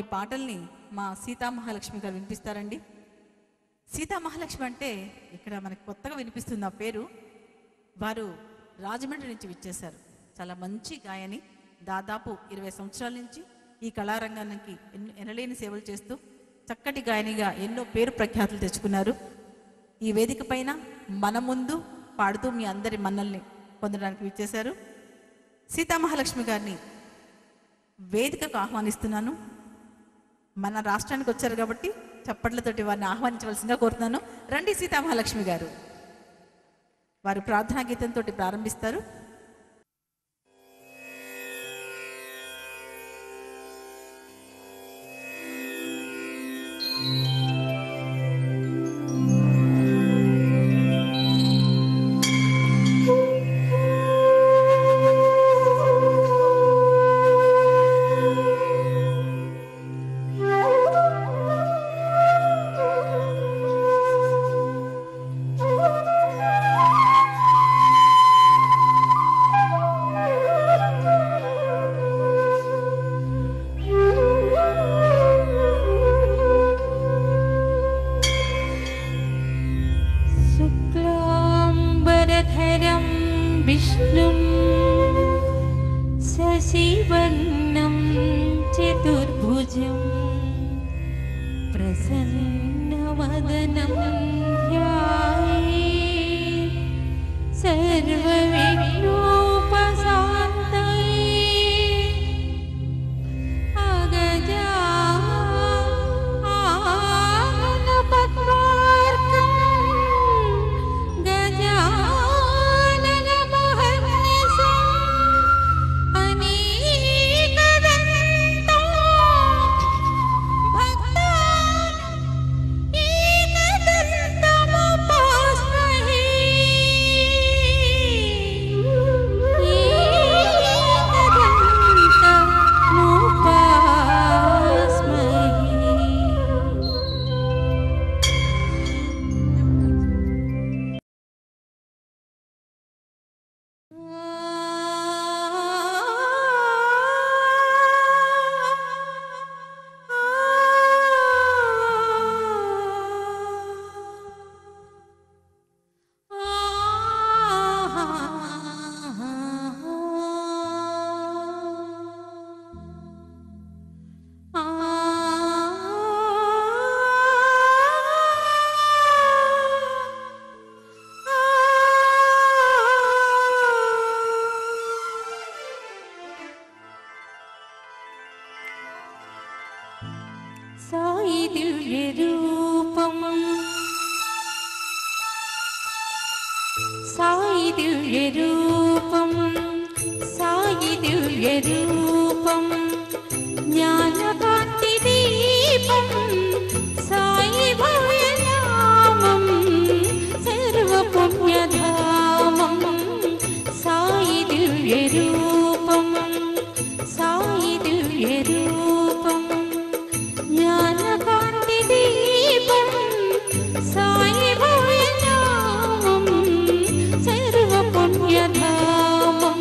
పాటల్ని మా సీతామహాలక్ష్మి గారు వినిపిస్తారండి సీతామహాలక్ష్మి అంటే ఇక్కడ మనకి కొత్తగా వినిపిస్తుంది ఆ పేరు వారు రాజమండ్రి నుంచి విచ్చేశారు చాలా మంచి గాయని దాదాపు ఇరవై సంవత్సరాల నుంచి ఈ కళారంగానికి ఎన్నో ఎనలేని సేవలు చేస్తూ చక్కటి గాయనిగా ఎన్నో పేరు ప్రఖ్యాతులు తెచ్చుకున్నారు ఈ వేదిక పైన మన ముందు పాడుతూ మీ అందరి మన్నల్ని పొందడానికి విచ్చేశారు సీతామహాలక్ష్మి గారిని వేదికకు ఆహ్వానిస్తున్నాను మన రాష్ట్రానికి వచ్చారు కాబట్టి చప్పట్లతోటి వారిని ఆహ్వానించవలసిందిగా కోరుతున్నాను రండి సీతామహాలక్ష్మి గారు వారు ప్రార్థనా గీతంతో ప్రారంభిస్తారు शुक्लाम्बरधरं विष्णुं शशिवर्णं चतुर्भुजं प्रसन्नवदनं ध्याये सर्वविघ्नोपशान्तये अगजा आनपद्मार्कम् गजाननमहर्निशम् अनेकदन्तो भक्तान् एकदन्तमुपास्महे एकदन्तमुपास्महे సాయి దివ్య రూపం సాయి దివ్య రూపం సాయి దివ్య రూపం జ్ఞానకాంతి దీపం సాయి భవ్యనామం సర్వపుణ్యధామం సాయి దివ్య రూపం సాయి దివ్య రూపం జ్ఞానకాంతి దీపం సాయి భవ్యనామం సర్వపుణ్యధామం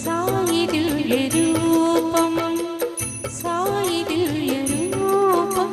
సాయి దివ్య రూపం సాయి దివ్య రూపం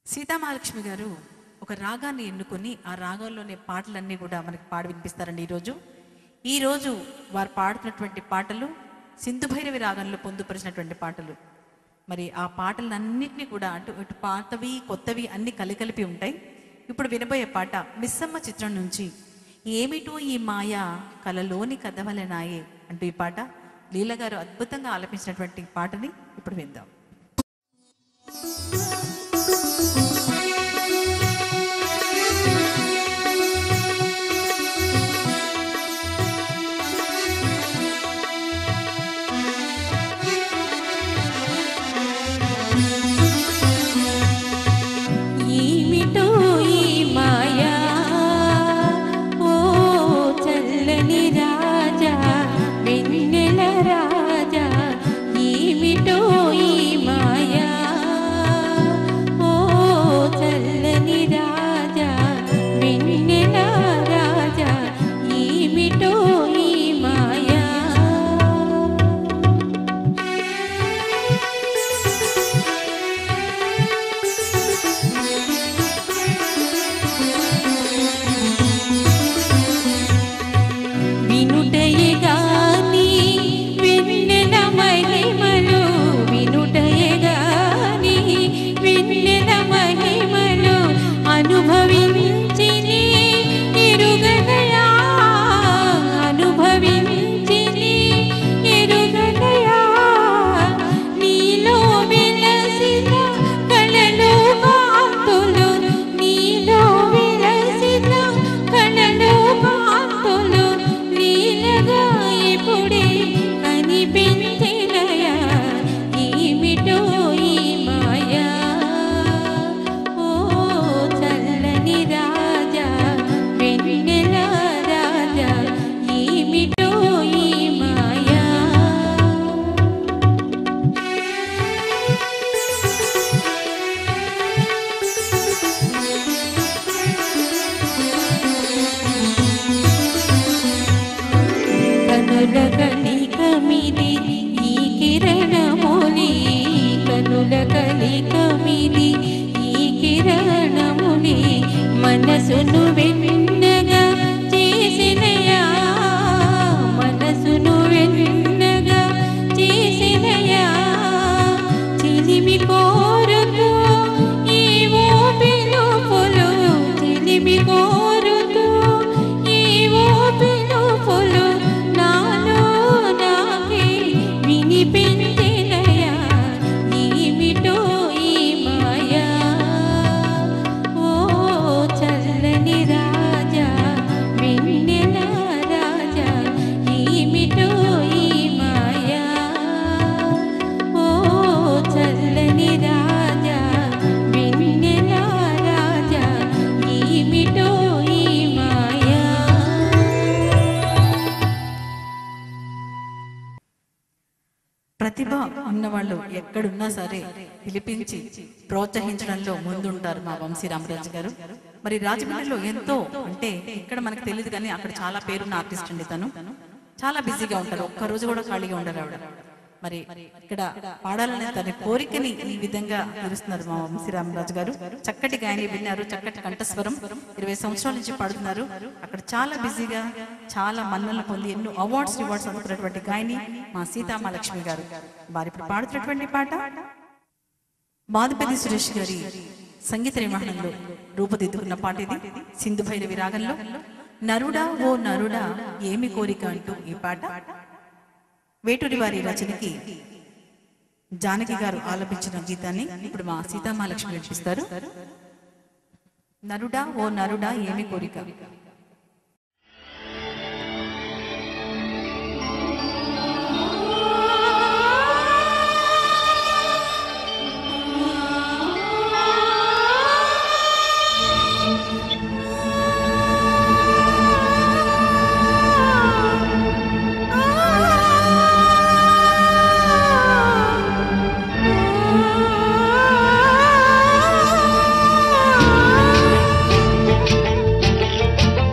సీతామహాలక్ష్మి గారు ఒక రాగాన్ని ఎన్నుకొని ఆ రాగంలోని పాటలన్నీ కూడా మనకి పాడి వినిపిస్తారండి ఈరోజు ఈరోజు వారు పాడుతున్నటువంటి పాటలు సింధు భైరవి రాగంలో పొందుపరిచినటువంటి పాటలు మరి ఆ పాటలన్నింటినీ కూడా అటు ఇటు పాతవి కొత్తవి అన్ని కలికలిపి ఉంటాయి ఇప్పుడు వినబోయే పాట మిస్సమ్మ చిత్రం నుంచి ఏమిటో ఈ మాయ కలలోని కథవలనాయే అంటూ ఈ పాట లీల గారు అద్భుతంగా ఆలపించినటువంటి పాటని ఇప్పుడు విందాం ఏమిటో ఈ మాయా ఓ చల్లని రాజా వెన్నెల రాజా ఏమిటో ఈ మాయా ఓ చల్లని రాజా వెన్నెల రాజా ఏమిటో ఈ మాయా వినుటయే గాని వెన్నెల మహిమలు వినుటయే గాని వెన్నెల మహిమలు అనుభవించి నీ ఎరుగనయా అనుభవించి నీ ఎరుగనయా నీలో వెలసిన కళలు కాంతులు నీలో వెలసిన కళలు కాంతులు లీలగా ఇప్పుడే కనిపించినయా ఏమిటో ఈ మాయా ఓ చల్లని రాజా వెన్నెల రాజా ఏమిటో ఈ మాయా కనుల కలికమిది ఈ కిరణములి కనుల కలికమిది ఈ కిరణములి మనసును వెన్నగా చేసినయా మనసును వెన్నగా చేసినయా చిలిమి కోరుతూ ఏవో పిలుపులు చిలిమి కోరుతూ ఏవో పిలుపులు నాలో నాకే వినిపించినయా ఏమిటో ఈ మాయా ఓ చల్లని రాజా వెన్నెల రాజా ఏమిటో ఈ మాయా ఓ చల్లని రాజా వెన్నెల రాజా ఏమిటో ఈ మాయా ప్రతిభ ఉన్నవాళ్ళు ఎక్కడున్నా సరే పిలిపించి ప్రోత్సహించడంలో ముందుంటారు మా వంశీ రామరాజు గారు మరి రాజమండ్రిలో ఎంతో అంటే ఇక్కడ మనకు తెలియదు కానీ అక్కడ చాలా పేరున్న ఆర్టిస్ట్ అండి తను చాలా బిజీగా ఉంటారు ఒక్క రోజు కూడా ఖాళీగా ఉండరు ఆవిడ మరి ఇక్కడ పాడాలనే తన కోరికని ఈ విధంగా తీరుస్తున్నారు మా వంశీ రామరాజు గారు చక్కటి గాయని విన్నారు చక్కటి కంఠస్వరం ఇరవై సంవత్సరాల నుంచి పాడుతున్నారు అక్కడ చాలా బిజీగా చాలా మన్నలు పొంది ఎన్నో అవార్డ్స్ రివార్డ్స్ అందుకున్నటువంటి గాయని మా సీతామహాలక్ష్మి గారు వారి ఇప్పుడు పాడుతున్నటువంటి పాట మాధుపతి సురేష్ గారి సంగీత నిర్వహణలో రూపుదిద్దుకున్న పాట ఇది సింధు భైరవి రాగంలో నరుడా ఓ నరుడా ఏమి కోరిక అంటూ ఈ పాట వేటూరి వారి రచనకి జానకి గారు ఆలపించిన గీతాన్ని ఇప్పుడు మా సీతామహాలక్ష్మి వినిపిస్తారు నరుడా ఓ నరుడా ఏమి కోరిక ఆ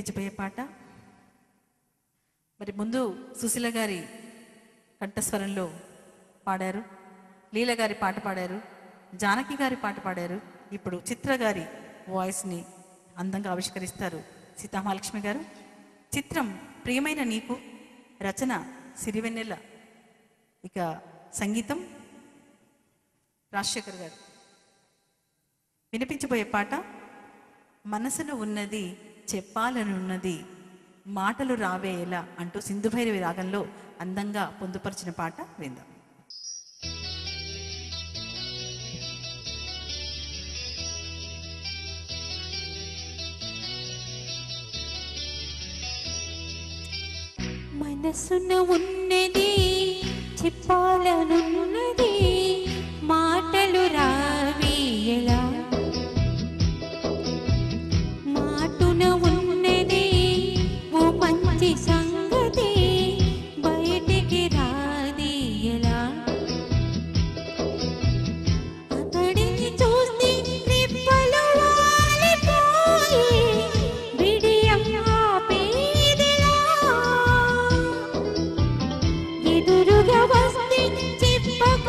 వినిపించబోయే పాట మరి ముందు సుశీల గారి కంఠస్వరంలో పాడారు లీల గారి పాట పాడారు జానకి గారి పాట పాడారు ఇప్పుడు చిత్ర గారి వాయిస్ని అందంగా ఆవిష్కరిస్తారు సీతామహాలక్ష్మి గారు చిత్రం ప్రియమైన నీకు రచన సిరివెన్నెల ఇక సంగీతం రాజశేఖర్ గారు వినిపించబోయే పాట మనసులో ఉన్నది చెప్పాలనున్నది మాటలు రావే ఎలా అంటూ సింధుభైరవి రాగంలో అందంగా పొందుపరిచిన పాట విందాం మనసున ఉన్నది చెప్పాలనున్నది మాటలు రావి ఎలా మాటున ఉన్నది ఓ మంచి సంగతి బయటికి రాది ఎలా అతడిని చూస్తే నిప్పలు వాలిపోయి బిడియం ఆపేదెలా ఎదురుగా వస్తే చెప్పక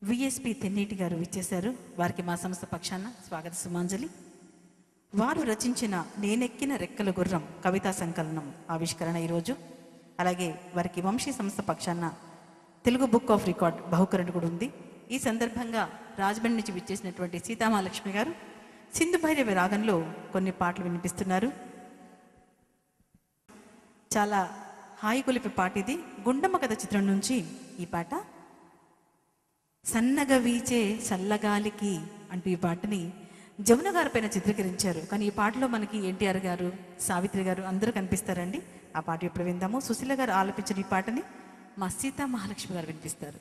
విఎస్పి తెన్నేటి గారు విచ్చేశారు వారికి మా సంస్థ పక్షాన స్వాగత సుమాంజలి వారు రచించిన నేనెక్కిన రెక్కల గుర్రం కవితా సంకలనం ఆవిష్కరణ ఈరోజు అలాగే వారికి వంశీ సంస్థ పక్షాన తెలుగు బుక్ ఆఫ్ రికార్డ్ బహుకరణ కూడా ఉంది ఈ సందర్భంగా రాజమండ్రి నుంచి విచ్చేసినటువంటి సీతామహాలక్ష్మి గారు సింధు భైరవి రాగంలో కొన్ని పాటలు వినిపిస్తున్నారు చాలా హాయి కొలిపి పాట ఇది గుండమ్మ కథ చిత్రం నుంచి ఈ పాట సన్నగా వీచే చల్లగాలికి అంటూ ఈ పాటని జమున గారి పైన చిత్రీకరించారు కానీ ఈ పాటలో మనకి ఎన్టీఆర్ గారు సావిత్రి గారు అందరూ కనిపిస్తారండి ఆ పాట ఇప్పుడు విందాము సుశీల గారు ఆలపించిన ఈ పాటని మా సీతా మహాలక్ష్మి గారు వినిపిస్తారు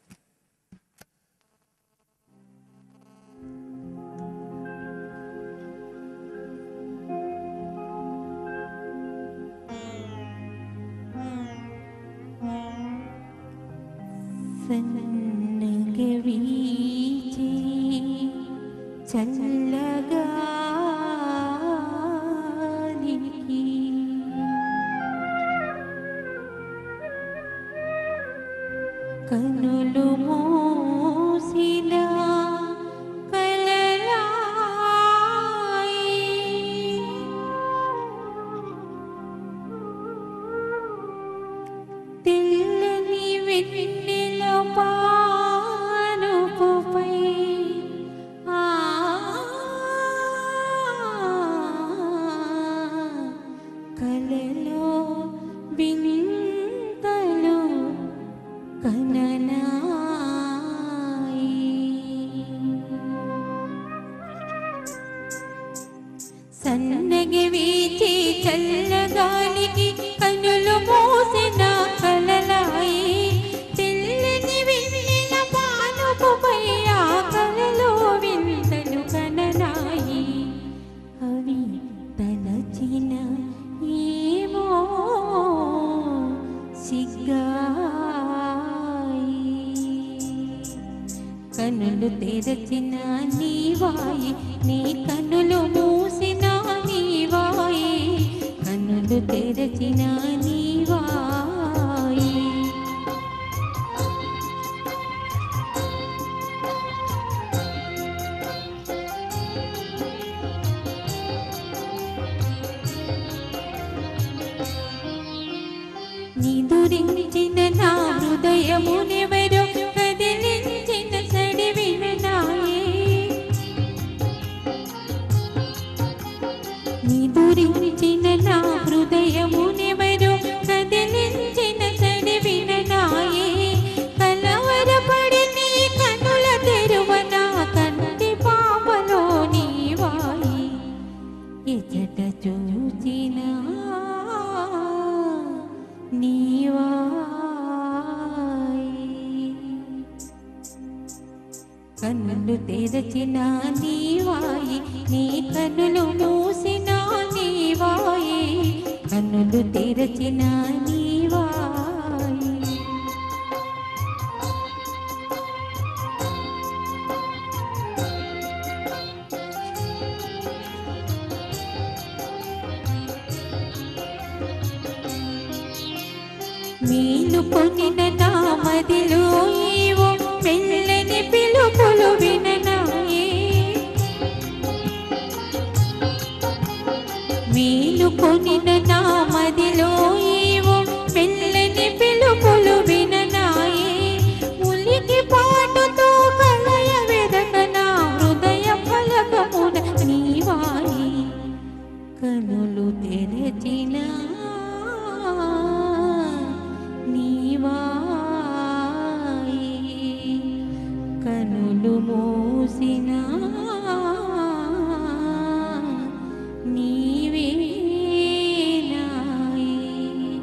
సన్నగ వీచే చల్లగాలికి కనులు మోసిన కలలాయి తెల్లని వెన్నెల పానుపుపై ఆ కలలో వింతలు కననాయి సన్నగి వీచి చల్లగాలికి కనులు మోసిన కలలాయి తెల్లని వెన్నెల పానుపుపై ఆ కలలో వింతలు కననాయి అవి తలచిన ఏమో సిగ్గాయి కనులు తెరచిన నీవాయి నీ కనులు మూసిన నీవాయి కనులు తెరచిన నీవాయి నిదురించిన నా హృదయమునెవరో కదిలించిన సడివిన నాయే నిదురించిన నా హృదయమునెవరో కదిలించిన సడివిన నాయే కలవరపడి నీ కనుల తెరువన కంటి పాపలో నీవాయి ఎచట చూచినా నీవాయి కన్నులు తెరచిన నీవాయి నీ కన్నులు మూసిన నీవాయి కన్నులు తెరచిన నీవాయి మీను పొందిన నా మదిలో ఏవో మెల్లని పిలుపులు విననాయే మీను కొనిన నా మదిలో ఏవో మెల్లని పిలుపులు విననాయే ఉలికి పాటుతో కలయ వెదక నా హృదయ ఫలకమున నీవాయి కనులు తెరచిన నీవాయి కనులు మూసిన నీవేనాయి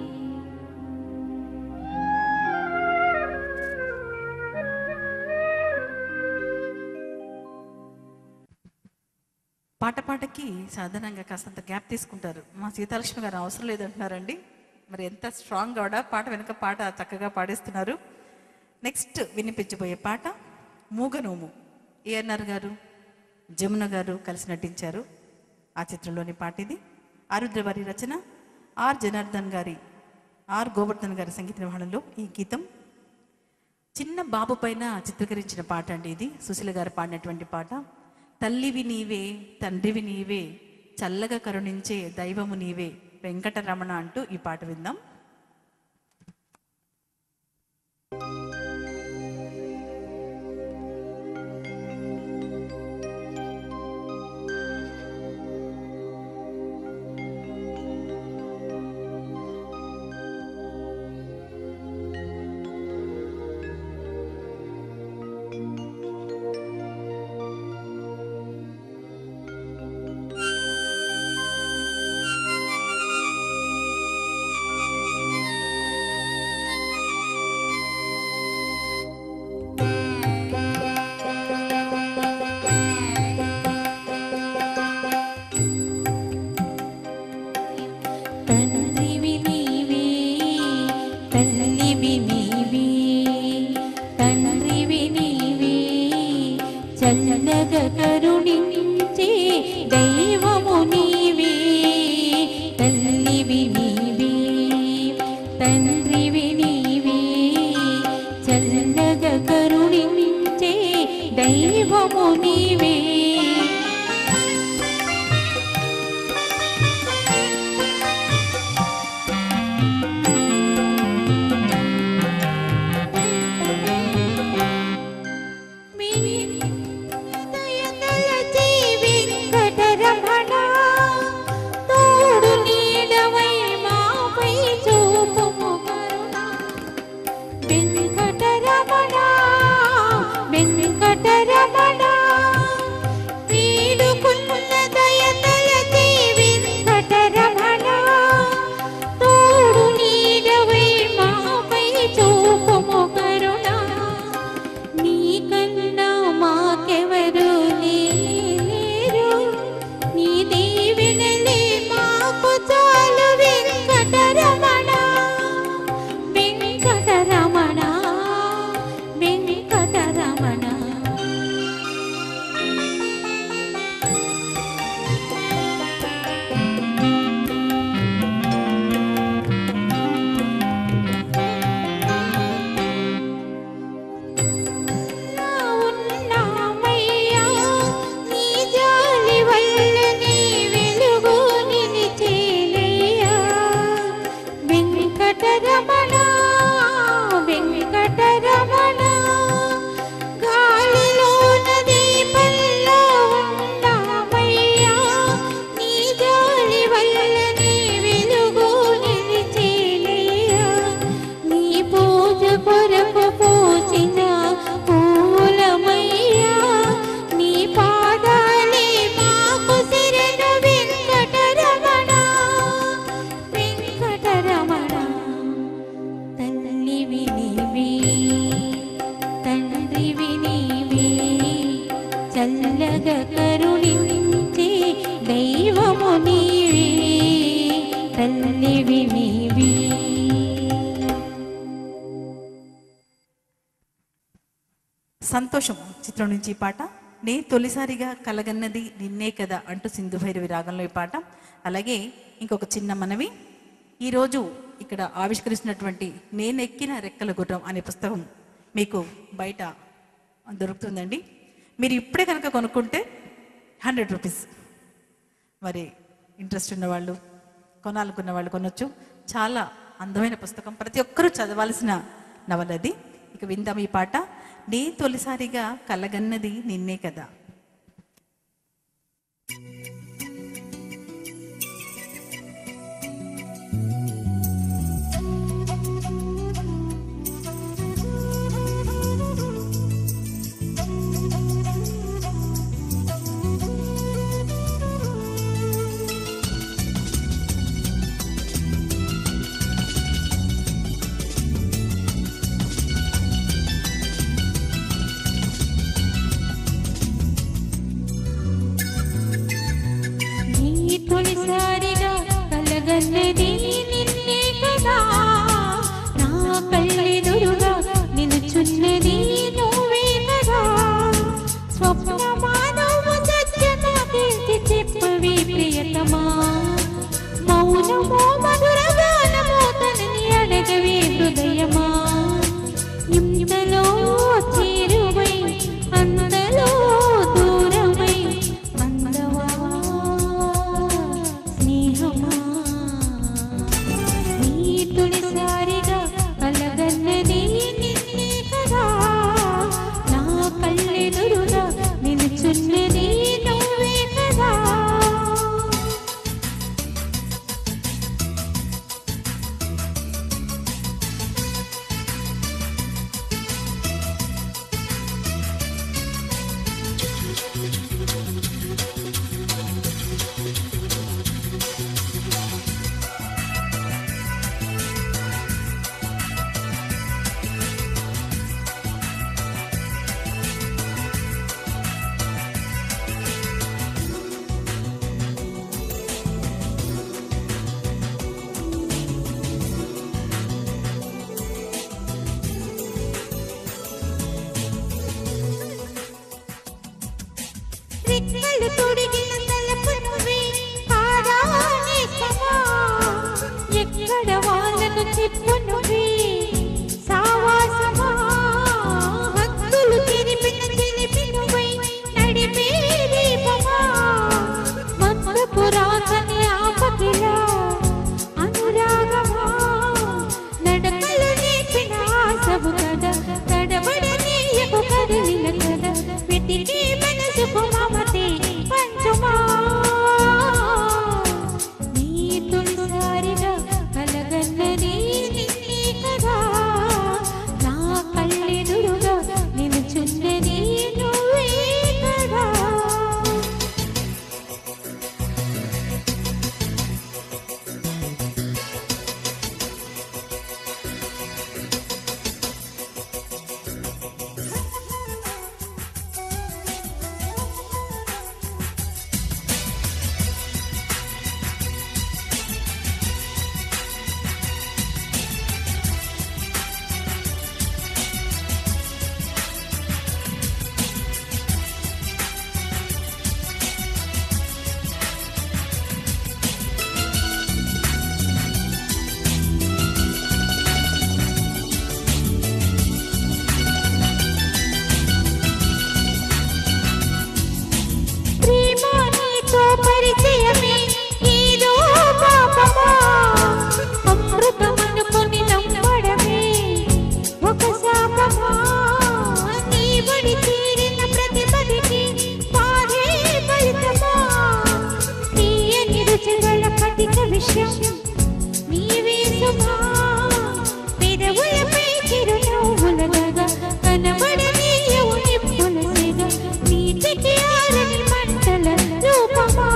పాట పాటకి సాధారణంగా కాస్తంత గ్యాప్ తీసుకుంటారు మా సీతాలక్ష్మి గారు అవసరం లేదంటున్నారండి మరి ఎంత స్ట్రాంగ్ కూడా పాట వెనుక పాట చక్కగా పాడేస్తున్నారు నెక్స్ట్ వినిపించబోయే పాట మూగనోము ఏఎన్ఆర్ గారు జమున గారు కలిసి నటించారు ఆ చిత్రంలోని పాట ఇది ఆరుద్ర వారి రచన ఆర్ జనార్దన్ గారి ఆర్ గోవర్ధన్ గారి సంగీత నిర్వహణలో ఈ గీతం చిన్న బాబు పైన చిత్రీకరించిన పాట అండి ఇది సుశీల గారు పాడినటువంటి పాట తల్లివి నీవే తండ్రివి నీవే చల్లగా కరుణించే దైవము నీవే వెంకటరమణ అంటూ ఈ పాట విందాం తండ్రివి నీవే తల్లివి నీవే తండ్రివి నీవే చల్లగా కరుణించే దైవము నీవే తల్లివి నీవే తండ్రివి నీవే చల్లగా కరుణించే దైవము నీవే దయదలచి వెంకటరమణ, తోడు నీడవై మాపై చూపుము కరుణ. వెంకటరమణ, వెంకటరమణ, వీడుకున్న దయదలచి వెంకటరమణ, తోడు నీడవై మాపై చూపుము కరుణ. నీకన్నా మాకెవరు లేరు నీ దీవెనలే మాకు చాలు వెంకటరమణ వెంకటరమణ వెంకటరమణ నా ఉన్నామయ్యా నీ జాలి వల్ల నీ వెలుగు నిలిచేలయ్యా వెంకటరమణ వెంకటరమణ గాలిలోన దీపంలో ఉన్నామయ్యా నీ జాలి వల్ల నీ వెలుగు నిలిచేలయ్యా నీ పూజ కొరకు పూచిన పూలమయ్యా నీ పాదాలే మాకు శరణు వెంకటరమణ వెంకటరమణ తల్లివి నీవే తండ్రివి నీవే చల్లగా కరుణించే దైవము నీవే తల్లివి నీవే సంతోషం చిత్రం నుంచి ఈ పాట నే తొలిసారిగా కలగన్నది నిన్నే కదా అంటూ సింధు భైరవి రాగంలో ఈ పాట అలాగే ఇంకొక చిన్న మనవి ఈరోజు ఇక్కడ ఆవిష్కరిస్తున్నటువంటి నేనెక్కిన రెక్కల గుర్రం అనే పుస్తకం మీకు బయట దొరుకుతుందండి మీరు ఇప్పుడే కనుక కొనుక్కుంటే హండ్రెడ్ రూపీస్ మరి ఇంట్రెస్ట్ ఉన్నవాళ్ళు కొనాలనుకున్న వాళ్ళు కొనొచ్చు చాలా అందమైన పుస్తకం ప్రతి ఒక్కరూ చదవాల్సిన నవల అది ఇక విందాం ఈ పాట నీ తొలిసారిగా కలగన్నది నిన్నే కదా నీ రెక్కలు తొడిగిన తలపు నువ్వే కాదానే సమా ఎక్కడ వాళ్ళను చెప్పు నువ్వే సావాసమా హక్కులు తిరిపిన తెలిపి నువ్వై నడిపే దీపమా మందపు రాకని ఆపకిలా అనురాగమా నడకలు నేర్పిన ఆశవు కదా తడబడనీయకు కదిలిన కదా వెతికి మనసుకు మమతే పంచుమా నీ తొలిసారిగా కలగన్నది నిన్నే కదా నా కళ్ళెదురుగా నిలుచున్నది నువ్వే కదా ప్రేమ నీతో పరిచయమే ఏదో పాపమా అమృతమనుకొని నమ్మడమే ఒక శాపమా నీ బడి తీరిన ప్రతిపదికి పారే ఫలితమా తీయని రుచిగల కటిక విషయం నీవే సుమా పెదవులపై చిరునవ్వులగా కనబడనీయవు నిప్పుల సిగ నీటికి ఆరని మంటల రూపమా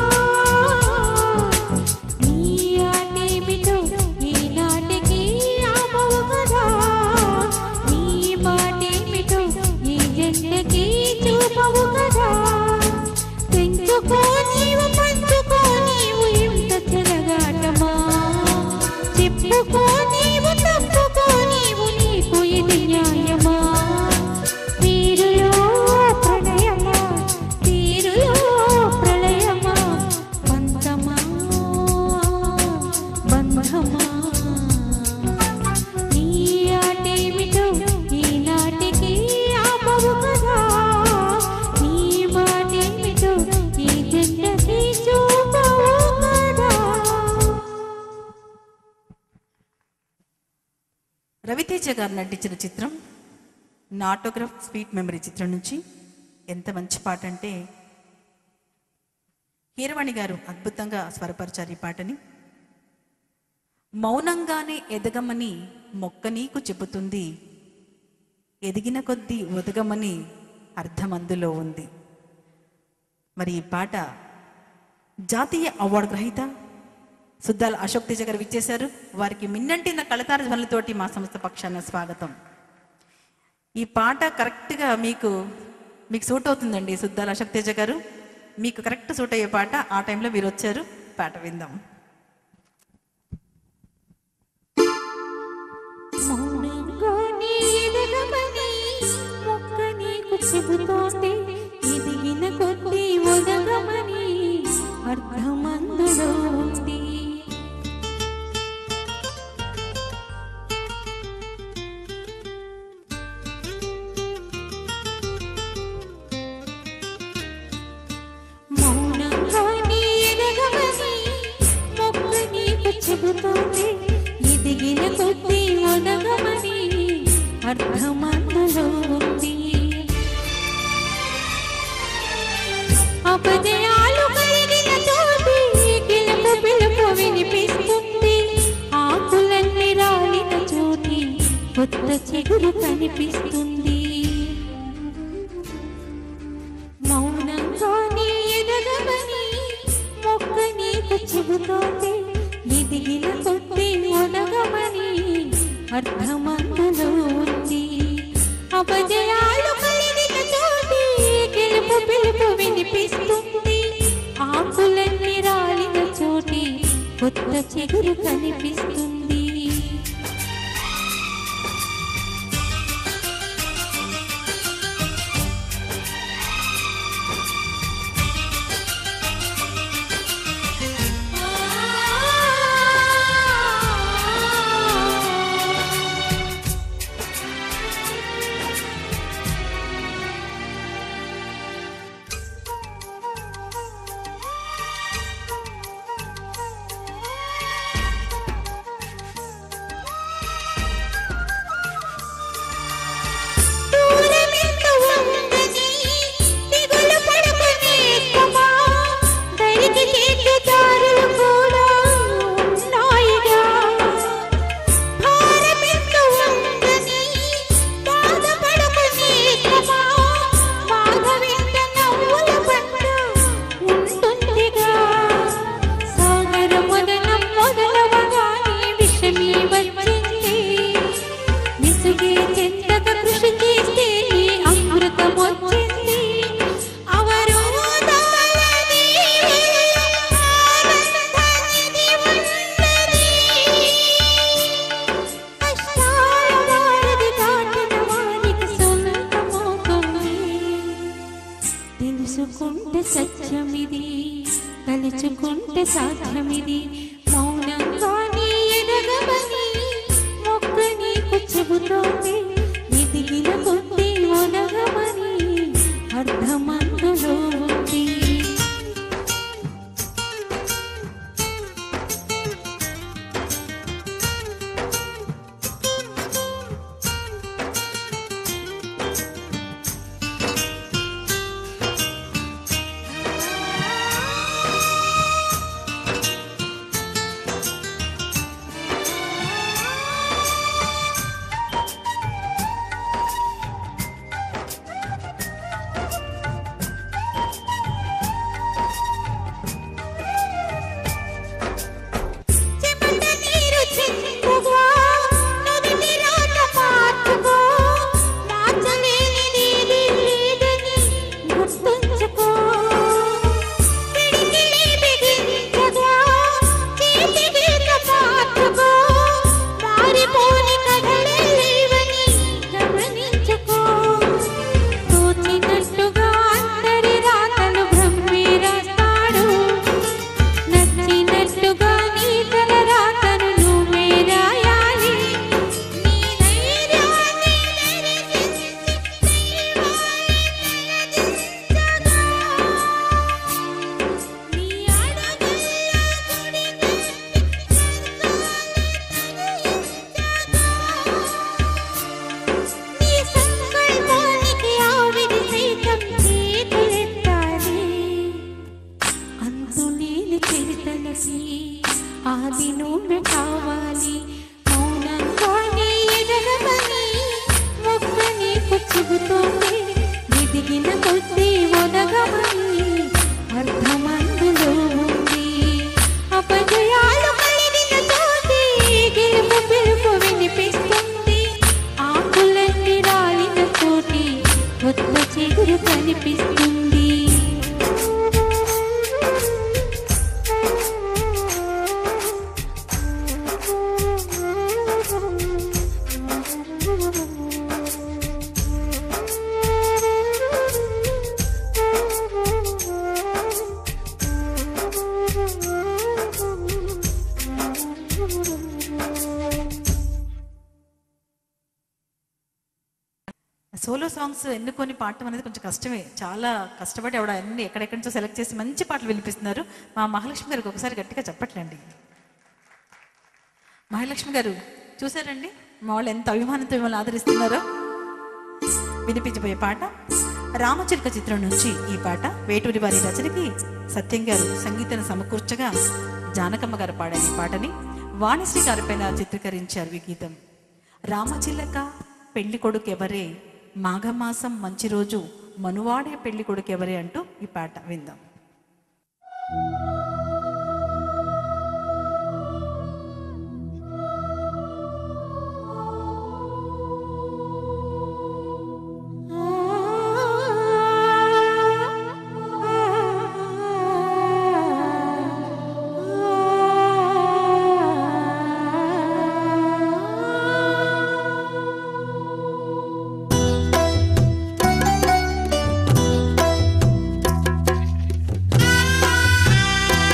నీ ఆటేమిటో ఈనాటికి ఆమవు కదా నీ మాటేమిటో ఈ జంటకి చూపవు కదా పెంచుకో నీవు పంచుకో నీవు ఇంత చెలగాటమా చెప్పుకో నీవు తప్పుకో నీవు నీకు ఇది న్యాయమా తీరులో ప్రణయమా తీరులో ప్రళయమా పంతమా బంధమా నీ ఆటేమిటో ఈనాటికి ఆపవు కదా నీ మాటేమిటో ఈ జంటకి చూపవు కదా రవితేజ గారు నటించిన చిత్రం నాటోగ్రాఫ్ స్వీట్ మెమరీ చిత్రం నుంచి ఎంత మంచి పాట అంటే హీరవాణి గారు అద్భుతంగా స్వరపరిచారు ఈ పాటని మౌనంగానే ఎదగమని మొక్క నీకు చెబుతుంది ఎదిగిన కొద్దీ ఒదగమని అర్థం అందులో ఉంది మరి ఈ పాట జాతీయ అవార్డు గ్రహీత సుద్దాల అశోక్ తేజ గారు విచ్చేశారు వారికి మిన్నంటిన కళతార ధ్వనులతోటి మా సంస్థ పక్షాన స్వాగతం ఈ పాట కరెక్ట్గా మీకు మీకు సూట్ అవుతుందండి సుద్దాల అశోక్ తేజ గారు మీకు కరెక్ట్ సూట్ అయ్యే పాట ఆ టైంలో మీరు వచ్చారు పాట విందాం మౌనంగానే ఎదగమని మొక్క నీకు చెబుతోంది ఎదిగిన కొద్దీ ఒదగమని అర్థమందులో ఉంది మౌనంగానే ఎదగమని మొక్క నీకు చెబుతోంది ఎదిగిన కొద్దీ ఒదగమని అర్థమందులో ఉంది అపజయాలు కలిగిన చోటి గెలుపు పిలుపు వినిపిస్తుంది ఆకులన్నీ రాలిన చోటి కొత్త చిగురు కనిపిస్తుంది మౌనంగానే ఎదగమని మొక్క నీకు చెబుతోంది ఎదిగిన కొద్ది ఒదగమని అర్థమందులో ఉంది అపజయాలు కలిగిన చోటి గెలుపు పిలుపు వినిపిస్తుంది ఆకులన్నీ రాలిన చోటి కొత్త చిగురు కనిపిస్తుంది తలుచుకుంటే సత్యమిది తలుచుకుంటే సాధ్యమిది మౌనంగానే ఎదగమని మొక్క నీకు చెబుతోంది ఎదిగిన కొద్ది ఒనగమని అర్థమందులో ఉంది చెమట నీరు చిందుగా నుదిటి రాత పాటుగా మార్చలేనిది లేదని గుర్తుంచుకో పిడికిలి బిగించగా చేతి గీత పాటుగా మారిపోని కథలే లేవని గమనించుకో తోచినట్టుగా అందరి రాతలు బ్రహ్మే రాస్తాడు నచ్చినట్టుగా నీ తల రాతను నువ్వే రాయాలి నీ ధైర్యాన్ని నిరసించి దైవాన్ని నిలదించగా నీ అడుగుల్లో గుడి కట్టి నీ సంకల్పానికి ఆవిరి సైతం చేతులెత్తాలి అంతులేని చరితలకి ఆది నువ్వే కావాలి మౌనంగానే ఎదగమని మొక్క నీకు చెబుతోంది ఎదిగిన కొద్దీ ఒదగమని అర్థమందులో ఉంది అపజయాలు కలిగిన చోటి గెలుపు పిలుపు వినిపిస్తుంది ఆకులన్నీ రాలిన చోటి కొత్త చిగురు కనిపిస్తుంది సోలో సాంగ్స్ ఎన్నుకొని పాడటం అనేది కొంచెం కష్టమే చాలా కష్టపడి ఆవిడ అన్ని ఎక్కడెక్కడి నుంచో సెలెక్ట్ చేసి మంచి పాటలు వినిపిస్తున్నారు మా మహాలక్ష్మి గారికి ఒకసారి గట్టిగా చెప్పట్లండి మహాలక్ష్మి గారు చూసారండి మా వాళ్ళు ఎంత అభిమానంతో మిమ్మల్ని ఆదరిస్తున్నారో వినిపించబోయే పాట రామచిలుక చిత్రం నుంచి ఈ పాట వేటూరి వారి రచనకి సత్యం గారు సంగీతం సమకూర్చగా జానకమ్మ గారు పాడారు ఈ పాటని వాణిశ్రీ గారి పైన చిత్రీకరించారు ఈ గీతం రామచిలక పెళ్లి కొడుకు ఎవరే మాఘమాసం మంచి రోజు మనువాడే పెళ్లి కొడుకు ఎవరే అంటూ ఈ పాట విందాం ఆ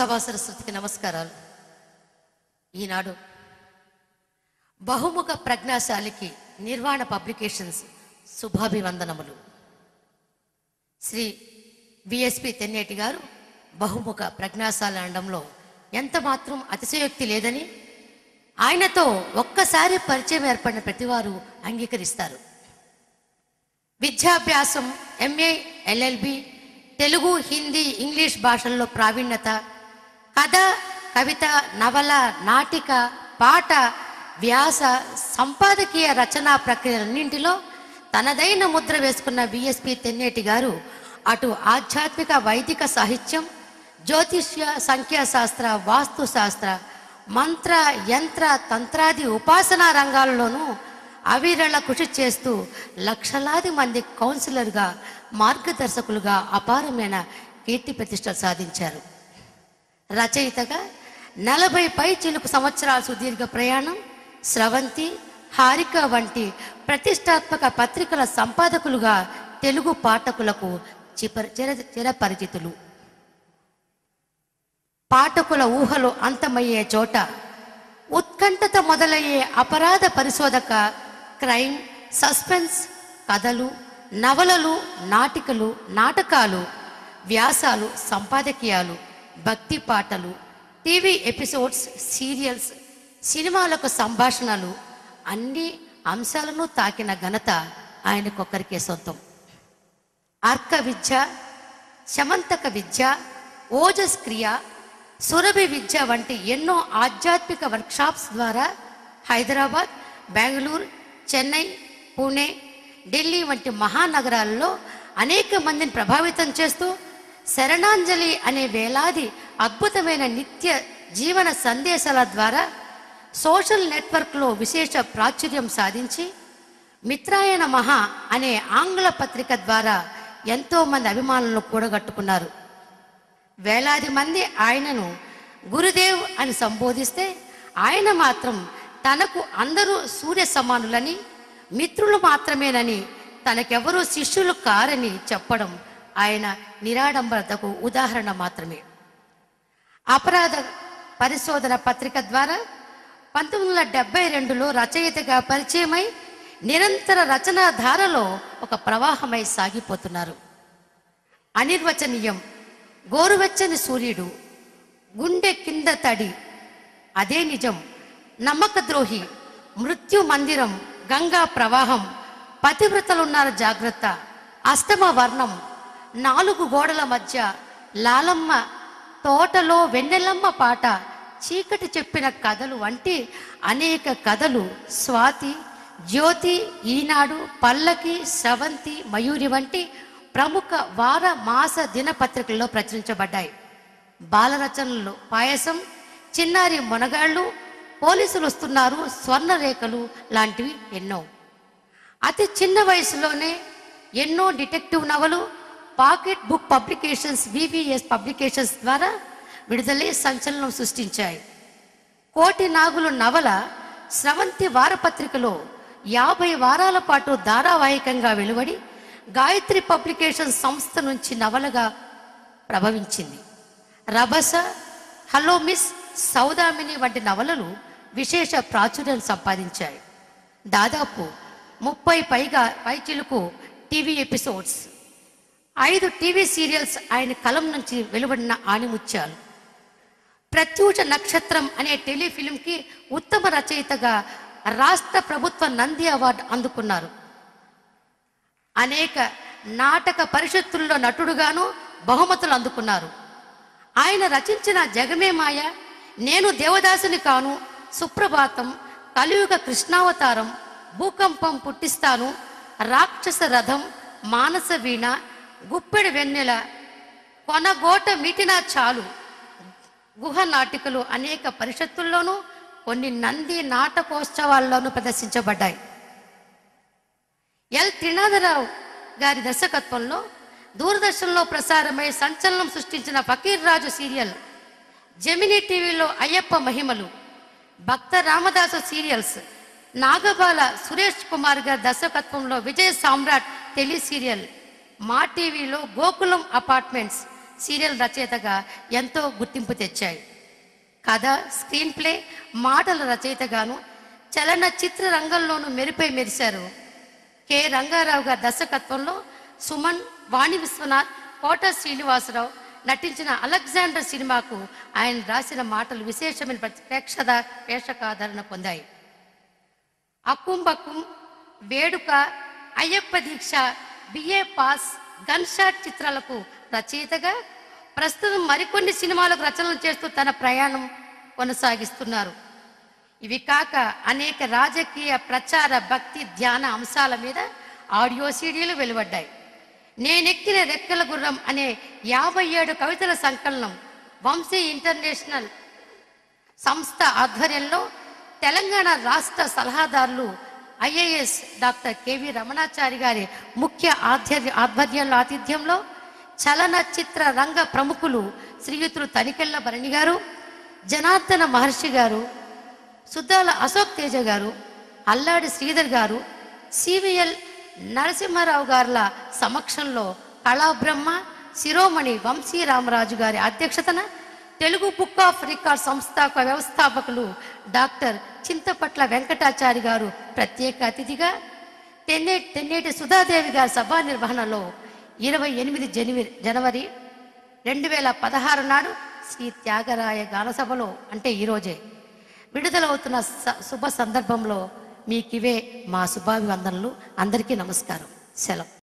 సభా సరస్వతికి నమస్కారాలు ఈనాడు బహుముఖ ప్రజ్ఞాశాలికి నిర్వాణ పబ్లికేషన్స్ శుభాభివందనములు శ్రీ బిఎస్పి తెన్నేటి గారు బహుముఖ ప్రజ్ఞాశాల అనడంలో ఎంత మాత్రం అతిశయోక్తి లేదని ఆయనతో ఒక్కసారి పరిచయం ఏర్పడిన ప్రతివారు అంగీకరిస్తారు విద్యాభ్యాసం MA LLB Telugu Hindi English భాషల్లో ప్రావీణ్యత కథ కవిత నవల నాటిక పాట వ్యాస సంపాదకీయ రచనా ప్రక్రియలన్నింటిలో తనదైన ముద్ర వేసుకున్న విఎస్పి తెన్నేటి గారు అటు ఆధ్యాత్మిక వైదిక సాహిత్యం జ్యోతిష్య సంఖ్యాశాస్త్ర వాస్తుశాస్త్ర మంత్ర యంత్ర తంత్రాది ఉపాసనా రంగాల్లోనూ అవిరళ కృషి చేస్తూ లక్షలాది మంది కౌన్సిలర్గా మార్గదర్శకులుగా అపారమైన కీర్తి ప్రతిష్టలు సాధించారు రచయితగా నలభై పై చిలుకు సంవత్సరాల సుదీర్ఘ ప్రయాణం స్రవంతి హారిక వంటి ప్రతిష్టాత్మక పత్రికల సంపాదకులుగా తెలుగు పాఠకులకు చిప చిర చిరపరిచితులు పాఠకుల ఊహలు అంతమయ్యే చోట ఉత్కంఠత మొదలయ్యే అపరాధ పరిశోధక క్రైమ్ సస్పెన్స్ కథలు నవలలు నాటికలు నాటకాలు వ్యాసాలు సంపాదకీయాలు భక్తి పాటలు టీవీ ఎపిసోడ్స్ సీరియల్స్ సినిమాలకు సంభాషణలు అన్ని అంశాలను తాకిన ఘనత ఆయనకొక్కరికే సొంతం అర్క విద్య శమంతక విద్య ఓజస్ క్రియ సురభి విద్య వంటి ఎన్నో ఆధ్యాత్మిక వర్క్షాప్స్ ద్వారా హైదరాబాద్ బెంగళూరు చెన్నై పూణే ఢిల్లీ వంటి మహానగరాల్లో అనేక మందిని ప్రభావితం చేస్తూ శరణాంజలి అనే వేలాది అద్భుతమైన నిత్య జీవన సందేశాల ద్వారా సోషల్ నెట్వర్క్లో విశేష ప్రాచుర్యం సాధించి మిత్రాయణ మహా అనే ఆంగ్ల పత్రిక ద్వారా ఎంతో మంది అభిమానులను కూడగట్టుకున్నారు వేలాది మంది ఆయనను గురుదేవ్ అని సంబోధిస్తే ఆయన మాత్రం తనకు అందరూ సూర్య సమానులని మిత్రులు మాత్రమేనని తనకెవరూ శిష్యులు కారని చెప్పడం ఆయన నిరాడంబరతకు ఉదాహరణ మాత్రమే అపరాధ పరిశోధన పత్రిక ద్వారా పంతొమ్మిది వందల డెబ్బై రెండులో రచయితగా పరిచయమై నిరంతర రచనా ధారలో ఒక ప్రవాహమై సాగిపోతున్నారు అనిర్వచనీయం గోరువెచ్చని సూర్యుడు గుండె కింద తడి అదే నిజం నమ్మక ద్రోహి మృత్యు మందిరం గంగా ప్రవాహం పతివ్రతలున్నారు జాగ్రత్త అష్టమ వర్ణం నాలుగు గోడల మధ్య లాలమ్మ తోటలో వెన్నెలమ్మ పాట చీకటి చెప్పిన కథలు వంటి అనేక కథలు స్వాతి జ్యోతి ఈనాడు పల్లకి స్రవంతి మయూరి వంటి ప్రముఖ వార మాస దినపత్రికల్లో ప్రచురించబడ్డాయి బాలరచనలు పాయసం చిన్నారి మొనగాళ్ళు పోలీసులు వస్తున్నారు స్వర్ణరేఖలు లాంటివి ఎన్నో అతి చిన్న వయసులోనే ఎన్నో డిటెక్టివ్ నవలు pocket book publications VVS publications ద్వారా విడుదలై సంచలనం సృష్టించాయి కోటి నాగులు నవల స్రవంతి వారపత్రికలో యాభై వారాల పాటు ధారావాహికంగా వెలువడి గాయత్రి పబ్లికేషన్ సంస్థ నుంచి నవలగా ప్రభవించింది రభస హలో మిస్ సౌదామిని వంటి నవలలు విశేష ప్రాచుర్యం సంపాదించాయి దాదాపు ముప్పై పైగా పైచిలుకు టీవీ ఎపిసోడ్స్ ఐదు టీవీ సీరియల్స్ ఆయన కలం నుంచి వెలువడిన ఆణిముత్యాలు ప్రత్యూష నక్షత్రం అనే టెలిఫిల్మ్కి ఉత్తమ రచయితగా రాష్ట్ర ప్రభుత్వ నంది అవార్డు అందుకున్నారు అనేక నాటక పరిషత్తుల్లో నటుడుగాను బహుమతులు అందుకున్నారు ఆయన రచించిన జగమే మాయ నేను దేవదాసుని కాను సుప్రభాతం కలియుగ కృష్ణావతారం భూకంపం పుట్టిస్తాను రాక్షస రథం మానస వీణ గుప్పెడి వెన్నెల కొనగోట మీటినా చాలు గుహ నాటికలు అనేక పరిషత్తుల్లోనూ కొన్ని నంది నాటకోత్సవాల్లోనూ ప్రదర్శించబడ్డాయి ఎల్ త్రినాథరావు గారి దర్శకత్వంలో దూరదర్శన్లో ప్రసారమై సంచలనం సృష్టించిన ఫకీర్ రాజు సీరియల్ జమినీ టీవీలో అయ్యప్ప మహిమలు భక్త రామదాసు సీరియల్స్ నాగబాల సురేష్ కుమార్ గారి దర్శకత్వంలో విజయ సామ్రాట్ టెలి సీరియల్ మా టీవీలో గోకులం అపార్ట్మెంట్స్ సీరియల్ రచయితగా ఎంతో గుర్తింపు తెచ్చాయి కథ స్క్రీన్ ప్లే మాటల రచయితగాను చలనచిత్ర రంగంలోనూ మెరుపై మెరిశారు కె రంగారావు గారి దర్శకత్వంలో సుమన్ వాణి విశ్వనాథ్ కోట శ్రీనివాసరావు నటించిన అలెగ్జాండర్ సినిమాకు ఆయన రాసిన మాటలు విశేషమైన ప్ర- ప్రేక్షద ప్రేక్షకాదరణ పొందాయి అకుంబకుం వేడుక Ayyappa Deeksha BA pass gun shot చిత్రాలకు రచయితగా ప్రస్తుతం మరికొన్ని సినిమాలకు రచనలు చేస్తూ తన ప్రయాణం కొనసాగిస్తున్నారు ఇవి కాక అనేక రాజకీయ ప్రచార భక్తి ధ్యాన అంశాల మీద ఆడియో సీడీలు వెలువడ్డాయి నేనెక్కిన రెక్కల గుర్రం అనే యాభై ఏడు కవితల సంకలనం వంశీ ఇంటర్నేషనల్ సంస్థ ఆధ్వర్యంలో తెలంగాణ రాష్ట్ర సలహాదారులు ఐఏఎస్ డాక్టర్ కెవి రమణాచారి గారి ముఖ్య ఆధ్వర్య ఆధ్వర్యంలో ఆతిథ్యంలో చలనచిత్ర రంగ ప్రముఖులు శ్రీయుతులు తనికెళ్ల భరణి గారు జనార్దన మహర్షి గారు సుద్దాల అశోక్ తేజ గారు అల్లాడి శ్రీధర్ గారు సివిఎల్ నరసింహారావు గారుల సమక్షంలో కళాబ్రహ్మ శిరోమణి వంశీ రామరాజు గారి అధ్యక్షతన తెలుగు బుక్ ఆఫ్ రికార్డ్ సంస్థ వ్యవస్థాపకులు డాక్టర్ చింతపట్ల వెంకటాచారి గారు ప్రత్యేక అతిథిగా తెన్నే తెన్నేటి సుధాదేవి గారి సభా నిర్వహణలో ఇరవై ఎనిమిది జనవరి జనవరి రెండు వేల పదహారు నాడు శ్రీ త్యాగరాయ గానసభలో అంటే ఈరోజే విడుదలవుతున్న స- శుభ సందర్భంలో మీకివే మా శుభాభివందనలు అందరికీ నమస్కారం సెలవు